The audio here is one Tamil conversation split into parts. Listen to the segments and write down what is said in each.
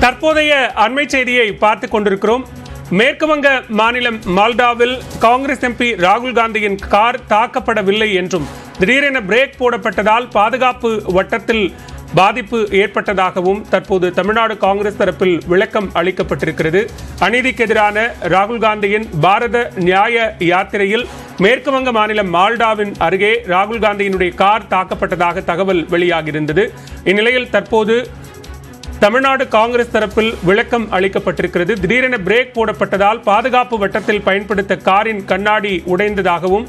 தற்போதைய அண்மை செய்தியை பார்த்து கொண்டிருக்கிறோம் மேற்கு வங்க மாநிலம் மால்டாவில் காங்கிரஸ் எம்பி ராகுல் காந்தியின் கார் தாக்கப்படவில்லை என்றும் திடீரென பிரேக் போடப்பட்டதால் பாதுகாப்பு வட்டத்தில் பாதிப்பு ஏற்பட்டதாகவும் தற்போது தமிழ்நாடு காங்கிரஸ் தரப்பில் விளக்கம் அளிக்கப்பட்டிருக்கிறது அநீதிக்கு எதிரான ராகுல் காந்தியின் பாரத நியாய யாத்திரையில் மேற்கு வங்க மாநிலம் மால்டாவின் அருகே ராகுல் காந்தியினுடைய கார் தாக்கப்பட்டதாக தகவல் வெளியாகியிருந்தது இந்நிலையில் தற்போது தமிழ்நாடு காங்கிரஸ் தரப்பில் விளக்கம் அளிக்கப்பட்டிருக்கிறது திடீரென பிரேக் போடப்பட்டதால் பாதுகாப்பு வட்டத்தில் பயன்படுத்த காரின் கண்ணாடி உடைந்ததாகவும்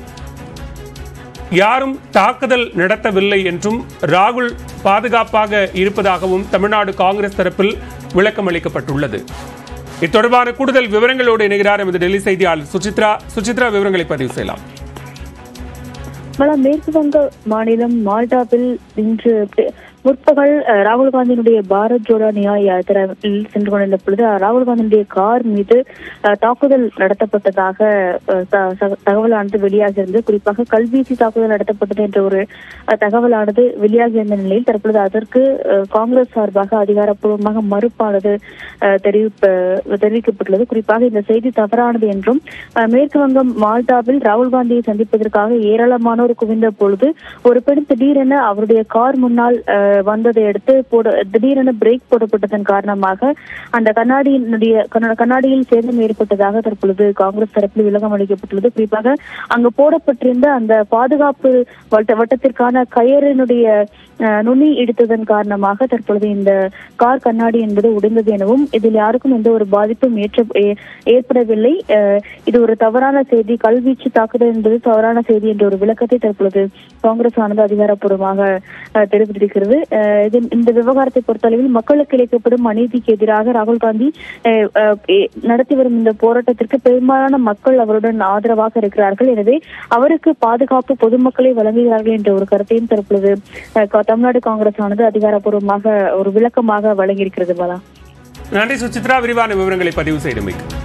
யாரும் தாக்குதல் நடத்தவில்லை என்றும் ராகுல் பாதுகாப்பாக இருப்பதாகவும் தமிழ்நாடு காங்கிரஸ் தரப்பில் விளக்கம் அளிக்கப்பட்டுள்ளது இத்தொடர்பான கூடுதல் விவரங்களோடு இணைகிறார் எமது டெல்லி செய்தியாளர் சுசித்ரா சுசித்ரா விவரங்களை பதிவு செய்யலாம் மலா மேற்கு வங்க மாநிலம் மால்டாவில் இன்று பே- முற்பகல் அஹ், ராகுல் காந்தியினுடைய பாரத் ஜோடோ நியாய் யாத்திரையில் சென்று கொண்டிருந்த பொழுது அஹ், ராகுல் காந்தியினுடைய கார் மீது அஹ், தாக்குதல் நடத்தப்பட்டதாக அஹ், த- ச- தகவலானது வெளியாகியிருந்தது குறிப்பாக கல்வீசி தாக்குதல் நடத்தப்பட்டது என்ற ஒரு அஹ், தகவலானது வெளியாகியிருந்த நிலையில் தற்பொழுது அதற்கு அஹ், காங்கிரஸ் சார்பாக அதிகாரப்பூர்வமாக மறுப்பானது அஹ், தெரிவிப்ப தெரிவிக்கப்பட்டுள்ளது குறிப்பாக இந்த செய்தி தவறானது என்றும் அஹ், மேற்கு வங்கம் மால்டாவில் ராகுல் காந்தியை சந்திப்பதற்காக ஏராளமானோர் குவிந்த பொழுது ஒரு பெண் திடீரென அவருடைய கார் முன்னால் அஹ், வந்ததை அடுத்து போட திடீரென பிரேக் போடப்பட்டதன் காரணமாக அந்த கண்ணாடியினுடைய கண்ண- கண்ணாடியில் சேதம் ஏற்பட்டதாக தற்பொழுது காங்கிரஸ் தரப்பில் விளக்கம் அளிக்கப்பட்டுள்ளது குறிப்பாக அங்கு போடப்பட்டிருந்த அந்த பாதுகாப்பு வட்ட வட்டத்திற்கான கயறினுடைய அஹ், நுனி இடித்ததன் காரணமாக தற்பொழுது இந்த கார் கண்ணாடி என்பது உடைந்தது எனவும் இதில் யாருக்கும் எந்த ஒரு பாதிப்பும் ஏற்ற ஏ- ஏற்படவில்லை அஹ், இது ஒரு தவறான செய்தி கல்வீச்சு தாக்குதல் என்பது தவறான செய்தி என்ற ஒரு விளக்கத்தை தற்பொழுது காங்கிரஸ் ஆனது அதிகாரப்பூர்வமாக அஹ், தெரிவித்திருக்கிறது அஹ், இது- இந்த விவகாரத்தை பொறுத்தளவில் மக்களுக்கு இழைக்கப்படும் அநீதிக்கு எதிராக ராகுல் காந்தி அஹ், அஹ், எ- நடத்தி வரும் இந்த போராட்டத்திற்கு பெரும்பாலான மக்கள் அவருடன் ஆதரவாக இருக்கிறார்கள் எனவே அவருக்கு பாதுகாப்பு பொதுமக்களை வழங்குகிறார்கள் என்ற ஒரு கருத்தையும் தற்பொழுது அஹ், க- தமிழ்நாடு காங்கிரஸ் ஆனது அதிகாரப்பூர்வமாக ஒரு விளக்கமாக வழங்கியிருக்கிறது பாலா நன்றி சுசித்ரா விரிவான விவரங்களை பதிவு செய்தமைக்கு